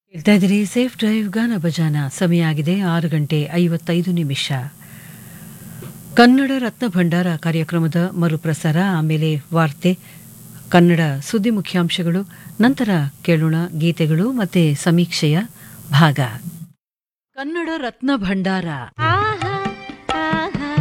ಹೇಳ್ತಾ ಇದ್ದೀರಿ safe drive ಗಾನ ಭಜಾನ ಸಮಯ ಆಗಿದೆ ಆರು ಗಂಟೆ ಐವತ್ತೈದು ನಿಮಿಷ ಕನ್ನಡ ರತ್ನ ಭಂಡಾರ ಕಾರ್ಯಕ್ರಮದ ಮರುಪ್ರಸಾರ ಆಮೇಲೆ ವಾರ್ತೆ ಕನ್ನಡ ಸುದ್ದಿ ಮುಖ್ಯಾಂಶಗಳು ನಂತರ ಕೇಳೋಣ ಗೀತೆಗಳು ಮತ್ತೆ ಸಮೀಕ್ಷೆಯ ಭಾಗ ಕನ್ನಡ ರತ್ನ ಭಂಡಾರ ಆಹಾ ಆಹಾ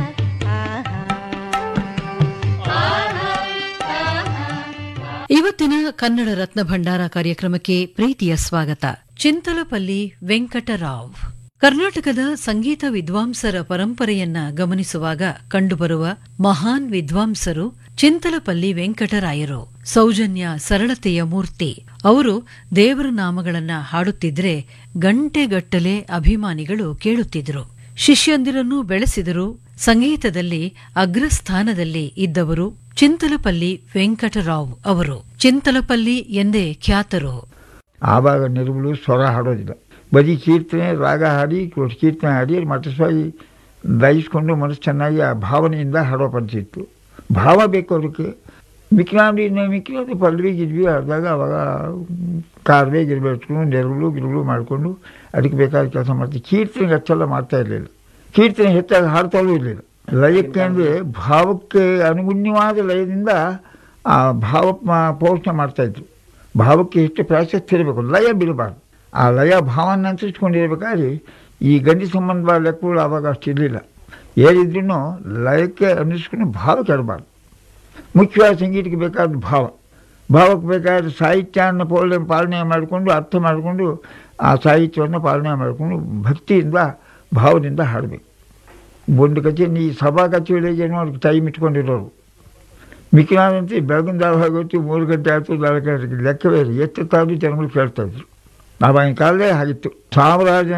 ಇವತ್ತಿನ ಕನ್ನಡ ರತ್ನ ಭಂಡಾರ ಕಾರ್ಯಕ್ರಮಕ್ಕೆ ಪ್ರೀತಿಯ ಸ್ವಾಗತ ಚಿಂತಲಪಲ್ಲಿ ವೆಂಕಟರಾವ್ ಕರ್ನಾಟಕದ ಸಂಗೀತ ವಿದ್ವಾಂಸರ ಪರಂಪರೆಯನ್ನ ಗಮನಿಸುವಾಗ ಕಂಡುಬರುವ ಮಹಾನ್ ವಿದ್ವಾಂಸರು ಚಿಂತಲಪಲ್ಲಿ ವೆಂಕಟರಾಯರು ಸೌಜನ್ಯ ಸರಳತೆಯ ಮೂರ್ತಿ ಅವರು ದೇವರ ನಾಮಗಳನ್ನ ಹಾಡುತ್ತಿದ್ರೆ ಗಂಟೆಗಟ್ಟಲೆ ಅಭಿಮಾನಿಗಳು ಕೇಳುತ್ತಿದ್ರು ಶಿಷ್ಯಂದಿರನ್ನು ಬೆಳೆಸಿದರು ಸಂಗೀತದಲ್ಲಿ ಅಗ್ರಸ್ಥಾನದಲ್ಲಿ ಇದ್ದವರು ಚಿಂತಲಪಲ್ಲಿ ವೆಂಕಟರಾವ್ ಅವರು ಚಿಂತಲಪಲ್ಲಿ ಎಂದೇ ಖ್ಯಾತರು ಆವಾಗ ನಿರ್ಮಲು ಸ್ವರ ಹಾಡೋದಿಲ್ಲ ಬರೀ ಕೀರ್ತನೆ ರಾಗ ಹಾಡಿ ಕೀರ್ತನೆ ಹಾಡಿ ಮಠಸ್ವಾಗಿ ದಯಿಸ್ಕೊಂಡು ಮನಸ್ಸು ಚೆನ್ನಾಗಿ ಆ ಭಾವನೆಯಿಂದ ಹಾಡೋ ಪದ್ಧತಿ ಭಾವ ಬೇಕು ಅದಕ್ಕೆ ಮಿಕ್ನಾಡಿ ಮಿಕ್ನಾಡಿ ಪಲ್ವಿ ಗಿದ್ವಿ ಆದಾಗ ಅವಾಗ ಕಾರ್ವೆ ಗಿರ್ಬೆ ಇಟ್ಕೊಂಡು ನೆರಳು ಗಿರುಳು ಮಾಡಿಕೊಂಡು ಅದಕ್ಕೆ ಬೇಕಾದ ಕೆಲಸ ಮಾಡ್ತೀವಿ ಕೀರ್ತನೆಗೆ ಅಷ್ಟೆಲ್ಲ ಮಾಡ್ತಾ ಇರಲಿಲ್ಲ ಕೀರ್ತನೆ ಹೆಚ್ಚಾಗಿ ಹಾಡ್ತಾಲೂ ಇರಲಿಲ್ಲ ಲಯಕ್ಕೆ ಅಂದರೆ ಭಾವಕ್ಕೆ ಅನುಗುಣ್ಯವಾದ ಲಯದಿಂದ ಆ ಭಾವ ಮ- ಪೋಷಣೆ ಮಾಡ್ತಾಯಿದ್ರು ಭಾವಕ್ಕೆ ಹೆಚ್ಚು ಪ್ರಾಶಸ್ತ್ಯ ಇರಬೇಕು ಲಯ ಬೀಳಬಾರ್ದು ಆ ಲಯ ಭಾವನ ಅನುಸರಿಸ್ಕೊಂಡಿರ್ಬೇಕಾದ್ರೆ ಈ ಗಂಡಿ ಸಂಬಂಧವಾದ ಲೆಕ್ಕಗಳು ಆವಾಗ ಅಷ್ಟು ಇರಲಿಲ್ಲ ಏನಿದ್ರೂ ಲಯಕ್ಕೆ ಅನುಸರಿಸ್ಕೊಂಡು ಭಾವ ಕೆಡಬಾರ್ದು ಮುಖ್ಯವಾದ ಸಂಗೀತಕ್ಕೆ ಬೇಕಾದ ಭಾವ ಭಾವಕ್ಕೆ ಬೇಕಾದ ಸಾಹಿತ್ಯವನ್ನು ಪೋಲನೆ ಪಾಲನೆ ಮಾಡಿಕೊಂಡು ಅರ್ಥ ಮಾಡಿಕೊಂಡು ಆ ಸಾಹಿತ್ಯವನ್ನು ಪಾಲನೆ ಮಾಡಿಕೊಂಡು ಭಕ್ತಿಯಿಂದ ಭಾವದಿಂದ ಹಾಡಬೇಕು ಒಂದು ಕಚೇರಿ ಈ ಸಭಾ ಕಚೇರಿಗೆ ಏನೋ ಟೈಮ್ ಇಟ್ಕೊಂಡಿರೋರು ಮಿಕ್ಕಿನಾದಂತೆ ಬೆಳಗಿನ ಜಾವ ಆಗೋತ್ತು ಮೂರು ಗಂಟೆ ಆಯಿತು ನಾಲ್ಕು ಗಂಟೆ ಲೆಕ್ಕವೇ ಇಲ್ಲ ಎಷ್ಟು ತಾವು ಜನಗಳು ಕೇಳ್ತಾ ಇದ್ರು ಆವಾಗಿನ ಕಾಲದೇ ಆಗಿತ್ತು ಸಾವಿರಾರು ಜನ